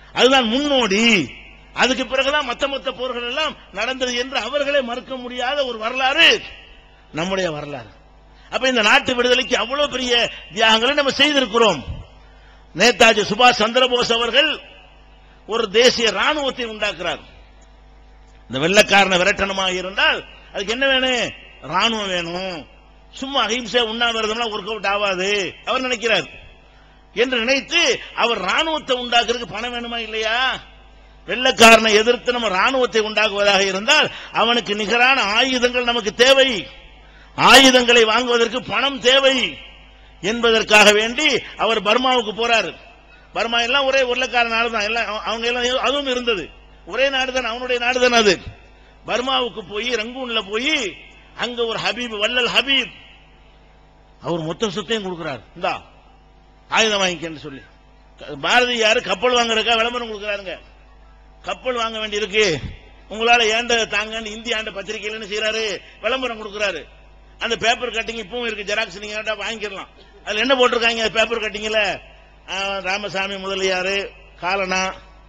அதுதான் முன்னோடி அதுக்கு பிறகுதான் மத்த மத்த போர்கள் எல்லாம் நடந்தது என்று அவர்களே மறுக்க முடியாத ஒரு வரலாறு நம்முடைய வரலாறு அப்ப இந்த நாட்டு விடுதலைக்கு அவ்வளவு பெரிய தியாகங்களை நம்ம செய்திருக்கிறோம் நேதாஜி சுபாஷ் சந்திரபோஸ் அவர்கள் ஒரு தேசிய ராணுவத்தை உண்டாக்குறார் இந்த வெள்ளக்காரனை விரட்டணுமாக இருந்தால் அதுக்கு என்ன வேணும் ராணுவம் வேணும் சும்மா அஹிம்சை உண்ணாவிரதம்லாம் ஒர்க் அவுட் ஆகாது அவர் நினைக்கிறார் என்று நினைத்து அவர் ராணுவத்தை உண்டாக்குறதுக்கு பணம் வேணுமா இல்லையா வெள்ளக்காரனை எதிர்த்து நம்ம ராணுவத்தை உண்டாக்குவதாக இருந்தால் அவனுக்கு நிகரான ஆயுதங்கள் நமக்கு தேவை ஆயுதங்களை வாங்குவதற்கு பணம் தேவை என்பதற்காக வேண்டி அவர் பர்மாவுக்கு போறாரு பர்மா எல்லாம் ஒரே உருளைக்கார நாடு தான் எல்லாம் அவ- அவங்க எல்லாம் அதுவும் இருந்தது ஒரே நாடு தான் அவனுடைய நாடு தான் அது பர்மாவுக்கு போய் ரங்கூன்ல போய் அங்க ஒரு ஹபீப் வள்ளல் ஹபீப் அவர் மொத்த சொத்தையும் கொடுக்கிறார் இந்தா ஆயுதம் வாங்கிக்கன்னு சொல்லி பாரதியார் கப்பல் வாங்குறதுக்கா விளம்பரம் கொடுக்குறாருங்க கப்பல் வாங்க வேண்டியிருக்கு உங்களால ஏண்ட தாங்கன்னு இந்திய ஆண்ட பத்திரிகையில் என்ன செய்யறாரு விளம்பரம் கொடுக்குறாரு அந்த பேப்பர் கட்டிங் இப்பவும் இருக்கு ஜெராக்ஸ் நீங்க கேட்டா வாங்கிக்கலாம் அதுல என்ன போட்டிருக்காங்க பேப்பர் கட்டிங்ல ராமசாமி முதலியாரு காலனா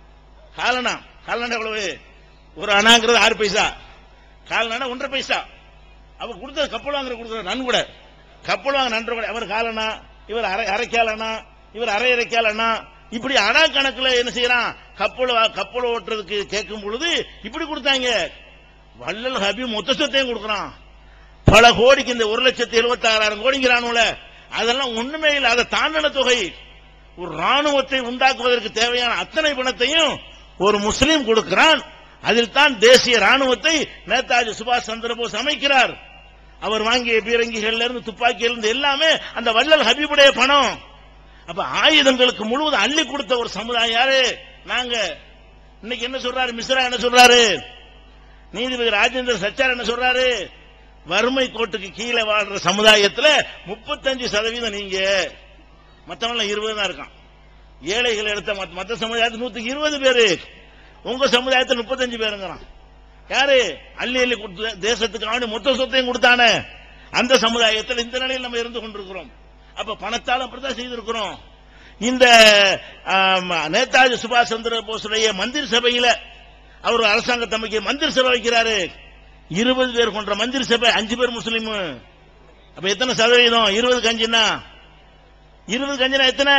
காலனா காலனா எவ்வளவு ஒரு அணாங்கிறது ஆறு பைசா காலனா ஒன்றரை பைசா அவர் கொடுத்தது கப்பல் வாங்குற கொடுக்குற நன் கூட கப்பல் வாங்க நன்று கூட அவர் காலனா இவர் அரை அரைக்காலனா இவர் அரை அரைக்காலனா இப்படி அணா கணக்குல என்ன செய்யறான் கப்பல் வா- கப்பல் ஓட்டுறதுக்கு கேட்கும் பொழுது இப்படி கொடுத்தாங்க வள்ளல் ஹபி மொத்த சொத்தையும் கொடுக்குறான் பல கோடிக்கு இந்த ஒரு லட்சத்தி எழுபத்தி ஆறாயிரம் கோடிங்கிறானுல அதெல்லாம் ஒண்ணுமே இல்லை அதை தாண்டின தொகை ஒரு ராணுவத்தை உண்டாக்குவதற்கு தேவையான அத்தனை பணத்தையும் ஒரு முஸ்லீம் கொடுக்கிறான் அதில் தான் தேசிய ராணுவத்தை நேதாஜி சுபாஷ் சந்திரபோஸ் அமைக்கிறார் அவர் வாங்கிய பீரங்கிகள்ல இருந்து துப்பாக்கியில இருந்து எல்லாமே அந்த வள்ளல் ஹபீபுடைய பணம் அப்ப ஆயுதங்களுக்கு முழுவதும் அள்ளி கொடுத்த ஒரு சமுதாயம் யாரு நாங்க இன்னைக்கு என்ன சொல்றாரு மிஸ்ரா என்ன சொல்றாரு நீதிபதி ராஜேந்திர சச்சார் என்ன சொல்றாரு வறுமை கோட்டுக்கு கீழே வாழ்ற சமுதாயத்துல முப்பத்தஞ்சு சதவீதம் நீங்க மத்தவங்க இருபது தான் இருக்கான் ஏழைகள் எடுத்த மத்த- மத்த சமுதாயத்தில் நூத்துக்கு இருபது பேரு உங்க சமுதாயத்தில் முப்பத்தஞ்சு பேருங்கிறான் யாரு அள்ளி அள்ளி கொடுத்த தேசத்துக்கு அவனு மொத்த சொத்தையும் கொடுத்தானே அந்த சமுதாயத்தில் இந்த நிலையில் நம்ம இருந்து கொண்டிருக்கிறோம் அப்ப பணத்தால் அப்படித்தான் செய்திருக்கிறோம் இந்த ஆம், நேதாஜி சுபாஷ் சந்திர போஸுடைய மந்திரி சபையில அவர் அரசாங்கத்தை அமைக்க மந்திரி சபை வைக்கிறாரு இருபது பேர் கொண்ட மந்திரி சபை அஞ்சு பேர் முஸ்லீம் அப்ப எத்தனை சதவீதம் இருபது கஞ்சினா இருபது கஞ்சினா எத்தனை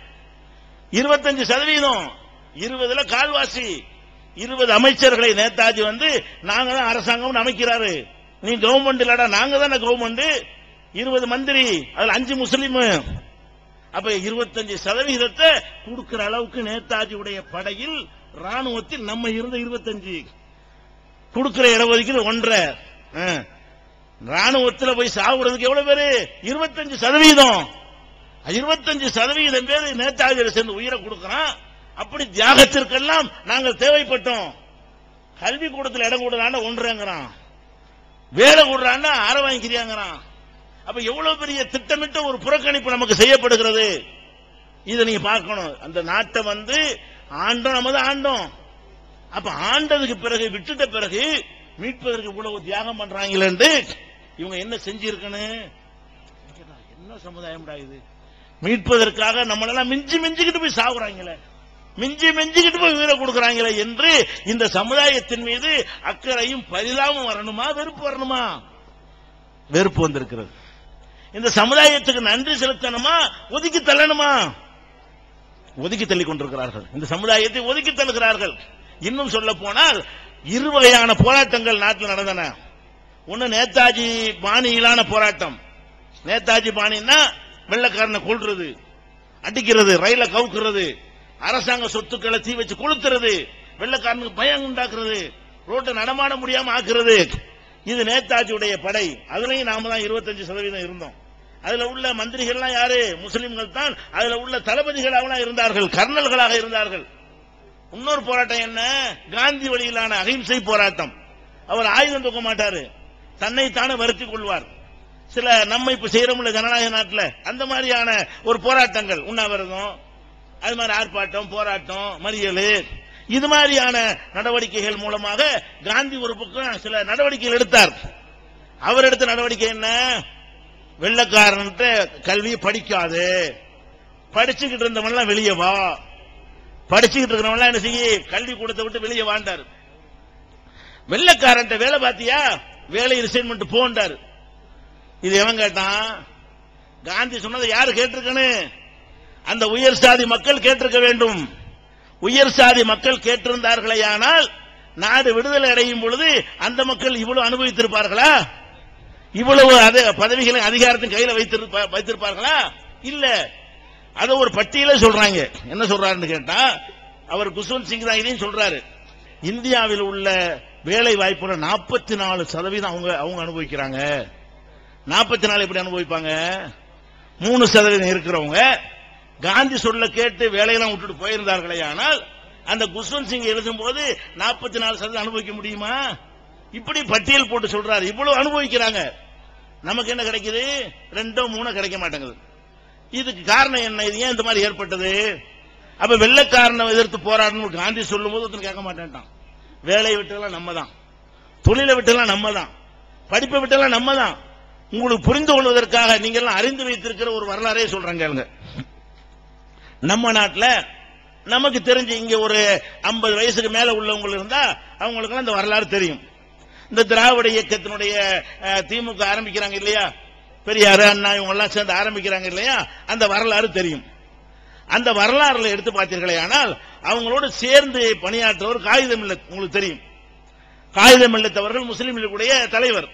இருபத்தஞ்சு சதவீதம் இருபதுல கால்வாசி இருபது அமைச்சர்களை நேதாஜி வந்து நாங்க தான் அரசாங்கம் அமைக்கிறாரு நீ கவர்மெண்ட் இல்லடா நாங்க தானே கவர்மெண்ட் இருபது மந்திரி அதுல அஞ்சு முஸ்லீம் அப்ப இருபத்தஞ்சு சதவீதத்தை கொடுக்கிற அளவுக்கு நேதாஜியுடைய படையில் ராணுவத்தில் நம்ம இருந்த இருபத்தஞ்சு கொடுக்கிற இடஒதுக்கீடு ஒன்றரை ஆ. ராணுவத்துல போய் சாகுறதுக்கு எவ்வளவு பேரு இருபத்தஞ்சு சதவீதம் இருபத்தஞ்சு சதவீதம் பேர் நேதாஜியில சேர்ந்து உயிரை கொடுக்கறான் அப்படி தியாகத்திற்கெல்லாம் நாங்கள் தேவைப்பட்டோம் கல்வி கூடத்தில் இடம் கொடுறான்னா ஒன்றுங்கிறான் வேலை கொடுறான்னா அரை வாங்கிக்கிறியாங்கிறான் அப்ப எவ்வளவு பெரிய திட்டமிட்ட ஒரு புறக்கணிப்பு நமக்கு செய்யப்படுகிறது இதை நீங்க பார்க்கணும் அந்த நாட்டை வந்து ஆண்டோம் நம்ம தான் ஆண்டோம் அப்ப ஆண்டதுக்கு பிறகு விட்டுட்ட பிறகு மீட்பதற்கு இவ்வளவு தியாகம் பண்றாங்களேன்னு இவங்க என்ன செஞ்சிருக்கணும் என்ன சமுதாயம்டா இது மீட்பதற்காக நம்மளெல்லாம் மிஞ்சி மிஞ்சிக்கிட்டு போய் சாகுறாங்களே மிஞ்சி மிஞ்சிக்கிட்டு போய் உயிரை கொடுக்கறாங்களே என்று இந்த சமுதாயத்தின் மீது அக்கறையும் பரிதாபம் வரணுமா வெறுப்பு வரணுமா வெறுப்பு வந்திருக்கிறது இந்த சமுதாயத்துக்கு நன்றி செலுத்தணுமா ஒதுக்கி தள்ளணுமா ஒதுக்கி தள்ளிக் கொண்டிருக்கிறார்கள் இந்த சமுதாயத்தை ஒதுக்கி தள்ளுகிறார்கள் இன்னும் சொல்ல போனால் இரு வகையான போராட்டங்கள் நாட்டில் நடந்தன ஒன்னு நேதாஜி பாணியிலான போராட்டம் நேதாஜி பாணின்னா வெள்ளக்காரனை கொள்றது அடிக்கிறது ரயில கவுக்குறது அரசாங்க சொத்துக்களை தீ வச்சு கொளுத்துறது வெள்ளக்காரனுக்கு பயம் உண்டாக்குறது ரோட்டை நடமாட முடியாம ஆக்குறது இது நேதாஜியுடைய படை அதுலயும் நாம தான் இருபத்தஞ்சு சதவீதம் இருந்தோம் அதுல உள்ள மந்திரிகள்லாம் யாரு முஸ்லிம்கள் தான் அதுல உள்ள தளபதிகளாக இருந்தார்கள் கர்னல்களாக இருந்தார்கள் இன்னொரு போராட்டம் என்ன காந்தி வழியிலான அகிம்சை போராட்டம் அவர் ஆயுதம் தூக்க மாட்டாரு தன்னைத்தானே வருத்திக் கொள்வார் சில நம்ம இப்ப செய்யறோம்ல ஜனநாயக நாட்டுல அந்த மாதிரியான ஒரு போராட்டங்கள் உண்ணாவிரதம் அது மாதிரி ஆர்ப்பாட்டம் போராட்டம் மறியல் இது மாதிரியான நடவடிக்கைகள் மூலமாக காந்தி ஒரு பக்கம் சில நடவடிக்கைகள் எடுத்தார் அவர் எடுத்த நடவடிக்கை என்ன வெள்ளக்காரன்ட்ட கல்வி படிக்காது படிச்சுக்கிட்டு இருந்தவன்லாம் வெளியே வா படிச்சுக்கிட்டு இருக்கிறவங்க என்ன செய்ய கல்வி கூடத்தை விட்டு வெளியே வாழ்ந்தாரு வெள்ளக்காரன் வேலை பார்த்தியா வேலை ரிசைன்மெண்ட் போன்றாரு இது எவன் கேட்டான் காந்தி சொன்னதை யாரு கேட்டிருக்கணும் அந்த உயர் சாதி மக்கள் கேட்டிருக்க வேண்டும் உயர் சாதி மக்கள் கேட்டிருந்தார்களேயானால் நாடு விடுதலை அடையும் பொழுது அந்த மக்கள் இவ்வளவு அனுபவித்திருப்பார்களா இவ்வளவு அது பதவிகளை அதிகாரத்தின் கையில வைத்திருப்பா- வைத்திருப்பார்களா இல்ல அத ஒரு பட்டியல சொல்றாங்க என்ன சொல்றாருன்னு கேட்டா அவர் குஷ்வந்த் சிங் தான் இதையும் சொல்றாரு இந்தியாவில் உள்ள வேலை வாய்ப்புல நாற்பத்தி நாலு சதவீதம் அவங்க அவங்க அனுபவிக்கிறாங்க நாற்பத்தி நாலு எப்படி அனுபவிப்பாங்க மூணு சதவீதம் இருக்கிறவங்க காந்தி சொல்ல கேட்டு வேலையெல்லாம் விட்டுட்டு போயிருந்தார்களே ஆனால் அந்த குஷ்வந்த் சிங் எழுதும் போது நாற்பத்தி நாலு சதவீதம் அனுபவிக்க முடியுமா இப்படி பட்டியல் போட்டு சொல்றாரு இவ்வளவு அனுபவிக்கிறாங்க நமக்கு என்ன கிடைக்குது ரெண்டோ மூணோ கிடைக்க மாட்டேங்குது இதுக்கு காரணம் என்ன இது ஏன் இந்த மாதிரி ஏற்பட்டது அப்ப வெள்ளைக்காரனை எதிர்த்து போராடணும் காந்தி சொல்லும் போது ஒருத்தன் கேட்க மாட்டேன்ட்டான் வேலையை விட்டெல்லாம் நம்ம தான் தொழிலை விட்டெல்லாம் நம்ம தான் படிப்பை விட்டெல்லாம் நம்ம தான் உங்களுக்கு புரிந்து கொள்வதற்காக நீங்க எல்லாம் அறிந்து வைத்திருக்கிற ஒரு வரலாறே சொல்றேன் கேளுங்க நம்ம நாட்டுல நமக்கு தெரிஞ்சு இங்க ஒரு 50 வயசுக்கு மேல உள்ளவங்க இருந்தா அவங்களுக்கு இந்த வரலாறு தெரியும் இந்த திராவிட இயக்கத்தினுடைய அஹ், திமுக ஆரம்பிக்கிறாங்க இல்லையா பெரியாரு அண்ணா இவங்க எல்லாம் சேர்ந்து ஆரம்பிக்கிறாங்க இல்லையா அந்த வரலாறு தெரியும் அந்த வரலாறுல எடுத்து பார்த்தீர்களே ஆனால் அவங்களோடு சேர்ந்து பணியாற்றவர் காகிதம் இல்ல உங்களுக்கு தெரியும் காகிதம் இல்லத்தவர்கள் முஸ்லீம் லீக்குடைய தலைவர்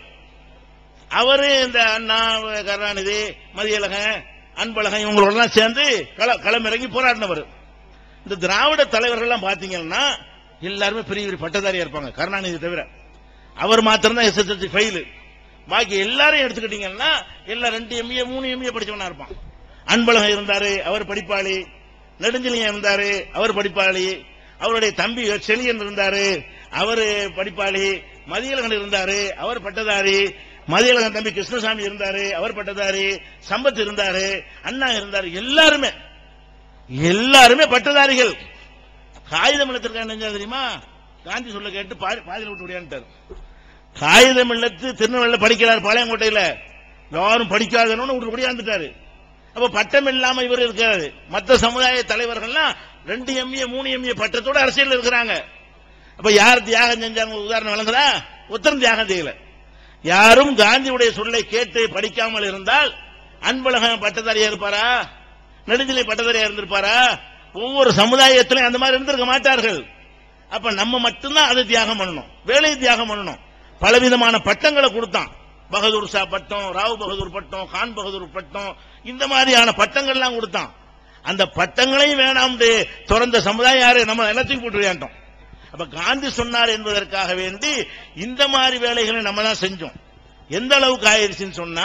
அவரு இந்த அண்ணா கருணாநிதி மதியழகன் அன்பழகன் இவங்களோடலாம் சேர்ந்து கள- களமிறங்கி போராடினவர் இந்த திராவிட தலைவர்கள்லாம் பாத்தீங்கன்னா எல்லாருமே பெரிய பெரிய பட்டதாரியா இருப்பாங்க கருணாநிதி தவிர அவர் மாத்திரம் தான் எஸ்எஸ்எல்சி ஃபெயில் பாக்கி எல்லாரையும் எடுத்துக்கிட்டீங்கன்னா எல்லாம் ரெண்டு எம்ஏ மூணு எம்ஏ படிச்சவனா இருப்பான் அன்பழகன் இருந்தாரு அவர் படிப்பாளி நெடுஞ்செழியன் இருந்தாரு அவர் படிப்பாளி அவருடைய தம்பி செழியன் இருந்தாரு அவர் படிப்பாளி மதியழகன் இருந்தாரு அவர் பட்டதாரி மதியழகன் தம்பி கிருஷ்ணசாமி இருந்தாரு அவர் பட்டதாரி சம்பத் இருந்தாரு அண்ணா இருந்தாரு எல்லாருமே எல்லாருமே பட்டதாரிகள் காகிதம் இல்லத்திற்கான நெஞ்சா தெரியுமா காந்தி சொல்ல கேட்டு பாதி- பாதியில விட்டு விடியான்ட்டார் காகிதம் இல்லத்து திருநெல்வேலியில் படிக்கிறார் பாளையங்கோட்டையில யாரும் படிக்காதன்னு விட்டு விடியாந்துட்டாரு அப்ப பட்டம் இல்லாம இவர் இருக்காரு மற்ற சமுதாய தலைவர்கள்லாம் ரெண்டு எம்ஏ மூணு எம்ஏ பட்டத்தோட அரசியல் இருக்கிறாங்க அப்ப யார் தியாகம் செஞ்சாங்க ஒரு உதாரணம் வழங்குதா உத்தரம் தியாகம் செய்யல யாரும் காந்தியுடைய சொல்லை கேட்டு படிக்காமல் இருந்தால் அன்பழகன் பட்டதாரியா இருப்பாரா நெடுஞ்சிலை பட்டதாரியா இருந்திருப்பாரா ஒவ்வொரு சமுதாயத்திலும் அந்த மாதிரி இருந்திருக்க மாட்டார்கள் அப்ப நம்ம மட்டும்தான் அதை தியாகம் பண்ணணும் வேலையை தியாகம் பண்ணணும் பலவிதமான பட்டங்களை கொடுத்தான் பகதூர் ஷா பட்டம் ராவ் பகதூர் பட்டம் கான் பகதூர் பட்டம் இந்த மாதிரியான பட்டங்கள்லாம் கொடுத்தான் அந்த பட்டங்களையும் வேணாம் திறந்த சமுதாயம் யாரு நம்ம எல்லாத்தையும் போட்டு விளையாண்டோம் அப்ப காந்தி சொன்னார் என்பதற்காக வேண்டி இந்த மாதிரி வேலைகளை நம்ம தான் செஞ்சோம் எந்த அளவுக்கு ஆயிருச்சுன்னு சொன்னா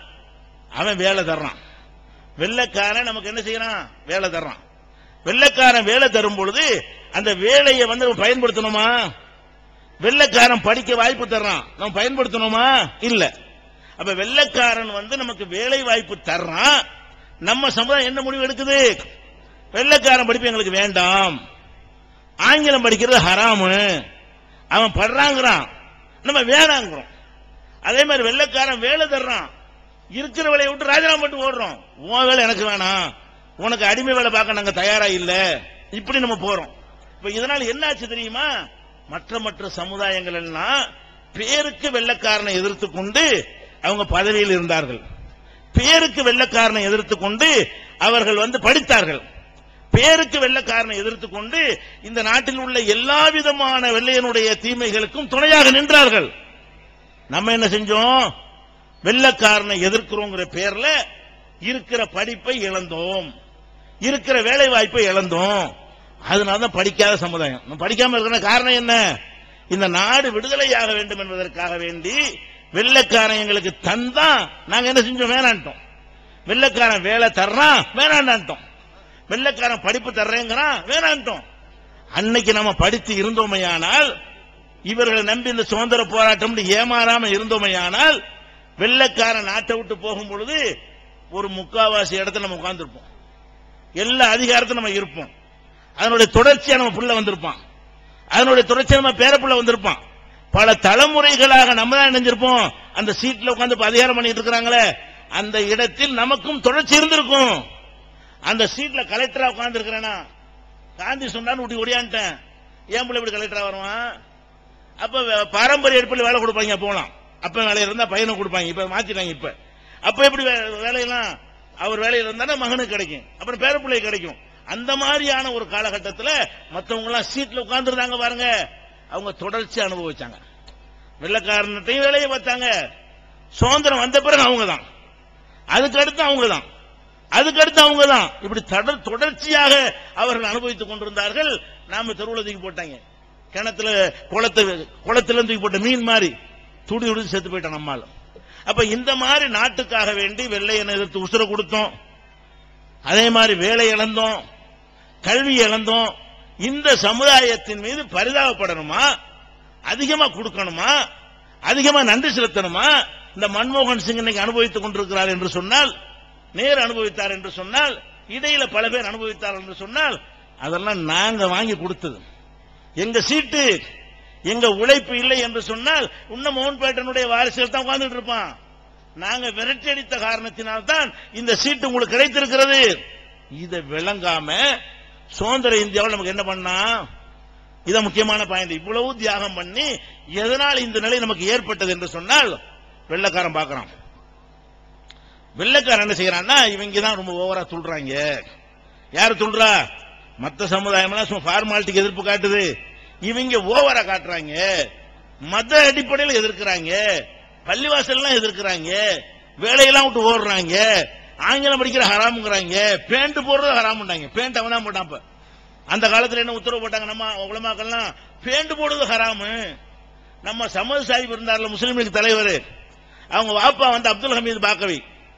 அவன் வேலை தர்றான் வெள்ளைக்காரன் நமக்கு என்ன செய்யறான் வேலை தர்றான் வெள்ளைக்காரன் வேலை தரும் பொழுது அந்த வேலையை வந்து நம்ம பயன்படுத்தணுமா வெள்ளைக்காரன் படிக்க வாய்ப்பு தர்றான் நம்ம பயன்படுத்தணுமா இல்ல அப்ப வெள்ளைக்காரன் வந்து நமக்கு வேலை வாய்ப்பு தர்றான் நம்ம சமுதாயம் என்ன முடிவு எடுக்குது வெள்ளைக்காரன் படிப்பு எங்களுக்கு வேண்டாம் ஆங்கிலம் படிக்கிறது ஹராமு அவன் படுறாங்கிறான் நம்ம வேணாங்கிறோம் அதே மாதிரி வெள்ளைக்காரன் வேலை தர்றான் இருக்கிற வேலையை விட்டு ராஜினாமா பண்ணிட்டு ஓடுறோம் உன் வேலை எனக்கு வேணாம் உனக்கு அடிமை வேலை பார்க்க நாங்க தயாரா இல்ல இப்படி நம்ம போறோம் இப்ப இதனால என்ன ஆச்சு தெரியுமா மற்ற மற்ற சமுதாயங்கள் எல்லாம் பேருக்கு வெள்ளைக்காரனை எதிர்த்து கொண்டு அவங்க பதவியில் இருந்தார்கள் பேருக்கு வெள்ளைக்காரனை எதிர்த்து கொண்டு அவர்கள் வந்து படித்தார்கள் பேருக்கு வெள்ளைக்காரனை எதிர்த்து கொண்டு இந்த நாட்டில் உள்ள எல்லா விதமான வெள்ளையனுடைய தீமைகளுக்கும் துணையாக நின்றார்கள் நம்ம என்ன செஞ்சோம் வெள்ளைக்காரனை எதிர்க்கிறோங்கிற பேர்ல இருக்கிற படிப்பை இழந்தோம் இருக்கிற வேலை வாய்ப்பை இழந்தோம் அதனால தான் படிக்காத சமுதாயம் நம்ம படிக்காம இருக்கிற காரணம் என்ன இந்த நாடு விடுதலையாக வேண்டும் என்பதற்காக வேண்டி வெள்ளைக்காரன் எங்களுக்கு தந்தா நாங்க என்ன செஞ்சோம் வேணான்ட்டோம் வெள்ளைக்காரன் வேலை தர்றான் வேணாண்டான்ட்டோம் வெள்ளைக்காரன் படிப்பு தர்றேங்கிறான் வேணான்ட்டோம் அன்னைக்கு நம்ம படித்து இருந்தோமையானால் இவர்களை நம்பி இந்த சுதந்திர போராட்டம் ஏமாறாம இருந்தோமையானால் வெள்ளைக்காரன் நாட்டை விட்டு போகும் பொழுது ஒரு முக்காவாசி இடத்துல நம்ம உட்கார்ந்துருப்போம் எல்லா அதிகாரத்திலும் நம்ம இருப்போம் அதனுடைய தொடர்ச்சியா நம்ம புள்ள வந்திருப்பான் அதனுடைய தொடர்ச்சியா நம்ம பேரப்புள்ள வந்திருப்பான் பல தலைமுறைகளாக நம்ம தான் நினைஞ்சிருப்போம் அந்த சீட்ல உட்கார்ந்து இப்ப அதிகாரம் பண்ணிட்டு இருக்கிறாங்களே அந்த இடத்தில் நமக்கும் தொடர்ச்சி இருந்திருக்கும் அந்த சீட்ல கலெக்டரா உட்கார்ந்து இருக்கிறேனா காந்தி சொன்னான்னு ஊட்டி ஓடியான்ட்டேன் ஏன் பிள்ளை இப்படி கலெக்டரா வருவான் அப்ப வே- பாரம்பரிய எடுப்பில் வேலை கொடுப்பாங்க போலாம் அப்ப வேலை இருந்தா பையனை கொடுப்பாங்க இப்ப மாத்திட்டாங்க இப்ப அப்ப எப்படி வே- வேலையெல்லாம் அவர் வேலையில் இருந்தா மகனுக்கு கிடைக்கும் அப்புறம் பேர பிள்ளை கிடைக்கும் அந்த மாதிரியான ஒரு காலகட்டத்துல மத்தவங்க எல்லாம் சீட்ல உட்கார்ந்துருந்தாங்க பாருங்க அவங்க தொடர்ச்சி அனுபவிச்சாங்க வெள்ளக்காரன்ட்டையும் வேலையை பார்த்தாங்க சுதந்திரம் வந்த பிறகு அவங்க தான் அதுக்கு அடுத்து அவங்க தான் அதுக்கு அடுத்து அவங்க தான் இப்படி தொடர் தொடர்ச்சியாக அவர்கள் அனுபவித்துக் கொண்டிருந்தார்கள் நாம தெருவுல தூக்கி போட்டாங்க கிணத்துல குளத்து குளத்துல தூக்கி போட்ட மீன் மாதிரி துடி துடி செத்து போயிட்டான் நம்மால அப்ப இந்த மாதிரி நாட்டுக்காக வேண்டி வெள்ளையனை எதிர்த்து உசுர கொடுத்தோம் அதே மாதிரி வேலை இழந்தோம் கல்வி இழந்தோம் இந்த சமுதாயத்தின் மீது பரிதாபப்படணுமா அதிகமா கொடுக்கணுமா அதிகமா நன்றி செலுத்தணுமா இந்த மன்மோகன் சிங் இன்னைக்கு அனுபவித்துக் கொண்டிருக்கிறார் என்று சொன்னால் நேரு அனுபவித்தார் என்று சொன்னால் இடையில பல பேர் அனுபவித்தார் என்று சொன்னால் அதெல்லாம் நாங்க வாங்கி கொடுத்தது எங்க சீட்டு எங்க உழைப்பு இல்லை என்று சொன்னால் இன்னும் மோகன்பேட்டனுடைய வாரிசுகள் தான் உட்கார்ந்துட்டு இருப்பான் நாங்க விரட்டி அடித்த காரணத்தினால்தான் இந்த சீட்டு உங்களுக்கு கிடைத்திருக்கிறது இதை விளங்காம சுதந்திர இந்தியாவில் நமக்கு என்ன பண்ணா இத முக்கியமான பாயிண்ட் இவ்வளவு தியாகம் பண்ணி எதனால் இந்த நிலை நமக்கு ஏற்பட்டது என்று சொன்னால் வெள்ளக்காரன் பார்க்கறான் வெள்ளக்காரன் என்ன செய்யறான்னா இவங்க தான் ரொம்ப ஓவரா துள்றாங்க யாரு துள்றா மத்த சமுதாயம் சும்மா ஃபார்மாலிட்டிக்கு எதிர்ப்பு காட்டுது இவங்க ஓவரா காட்டுறாங்க மத அடிப்படையில் எதிர்க்கிறாங்க பள்ளிவாசல்லாம் எதிர்க்கிறாங்க வேலையெல்லாம் விட்டு ஓடுறாங்க ஆங்கிலம் படிக்கிற ஹராமுங்கிறாங்க பேண்ட் போடுறது ஹராமுண்டாங்க பேண்ட் அவனா போட்டான் இப்ப அந்த காலத்துல என்ன உத்தரவு போட்டாங்க நம்ம உலமாக்கள்லாம் பேண்ட் போடுறது ஹராமு நம்ம சமது சாஹிப் இருந்தார்ல முஸ்லீம்களுக்கு தலைவர் அவங்க வாப்பா வந்து அப்துல் ஹமீது பாக்கவி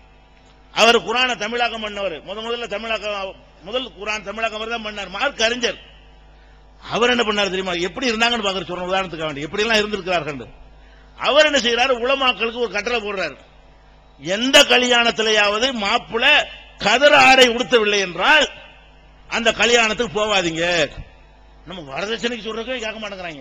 அவர் குரானை தமிழாக்கம் பண்ணவர் முத முதல்ல தமிழாக்கம் முதல் குரான் தமிழாக்கம் அவர் தான் பண்ணார் மார்க் அறிஞர் அவர் என்ன பண்ணார் தெரியுமா எப்படி இருந்தாங்கன்னு பாக்குற சொல்ற உதாரணத்துக்காக வேண்டி எப்படி எல்லாம் இருந்திருக்கிறார்கள் அவர் என்ன செய்யறாரு உலமாக்களுக்கு ஒரு கட்டளை போடுறாரு எந்த கல்யாணத்திலேயாவது மாப்பிள கதற ஆடை உடுத்தவில்லை என்றால் அந்த கல்யாணத்துக்கு போவாதீங்க நம்ம வரதட்சணைக்கு சொல்றதுக்கே கேட்க மாட்டேங்கிறாங்க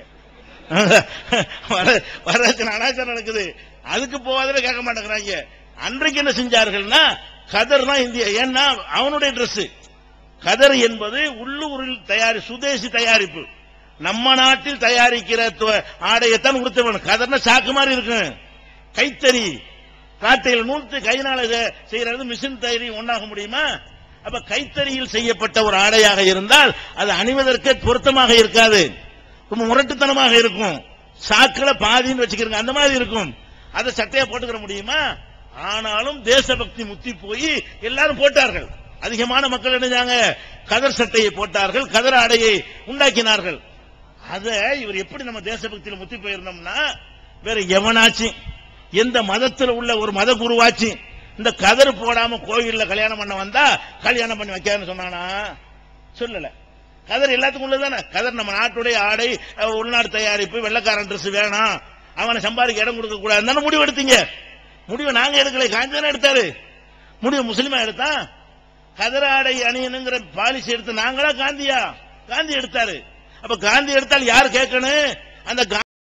வர- வரதட்சணை அனாச்சாரம் நடக்குது அதுக்கு போவாதே கேட்க மாட்டேங்கிறாங்க அன்றைக்கு என்ன செஞ்சார்கள்னா கதர் தான் இந்தியா ஏன்னா அவனுடைய Dress கதர் என்பது உள்ளூரில் தயாரி சுதேசி தயாரிப்பு நம்ம நாட்டில் தயாரிக்கிற து- ஆடையைத்தான் உடுத்த வேணும் கதர்னா சாக்கு மாதிரி இருக்கும் கைத்தறி காட்டையில் நூல்த்து கையினால இத- செய்யறது மிஷின் தயாரி ஒண்ணாக முடியுமா அப்ப கைத்தறியில் செய்யப்பட்ட ஒரு ஆடையாக இருந்தால் அது அணிவதற்கு பொருத்தமாக இருக்காது ரொம்ப முரட்டுத்தனமாக இருக்கும் சாக்குல பாதின்னு வச்சுக்கிறங்க அந்த மாதிரி இருக்கும் அதை சட்டையா போட்டுக்கிற முடியுமா ஆனாலும் தேசபக்தி முத்தி போய் எல்லாரும் போட்டார்கள் அதிகமான மக்கள் என்னஞ்சாங்க கதர் சட்டையை போட்டார்கள் கதர் ஆடையை உண்டாக்கினார்கள் அத இவர் எப்படி நம்ம தேசபக்தியில முத்தி போயிருந்தோம்னா வேற எவனாச்சும் எந்த மதத்தில் உள்ள ஒரு மத குருவாச்சு இந்த கதர் போடாம கோயில்ல கல்யாணம் பண்ண வந்தா கல்யாணம் பண்ணி வைக்காதுன்னு சொன்னானா சொல்லல கதர் எல்லாத்துக்கும் உள்ளதானே கதர் நம்ம நாட்டுடைய ஆடை அஹ், உள்நாட்டு தயாரிப்பு வெள்ளக்காரன் Dress வேணாம் அவனை சம்பாதிக்க இடம் கொடுக்க கூடாதுன்னு முடிவு எடுத்தீங்க முடிவு நாங்க எடுக்கல காந்தி தானே எடுத்தாரு முடிவு முஸ்லிமா எடுத்தான் கதர் ஆடை அணியணுங்கிற பாலிசி எடுத்து நாங்களா காந்தியா காந்தி எடுத்தாரு அப்ப காந்தி எடுத்தால் யார் கேட்கணும் அந்த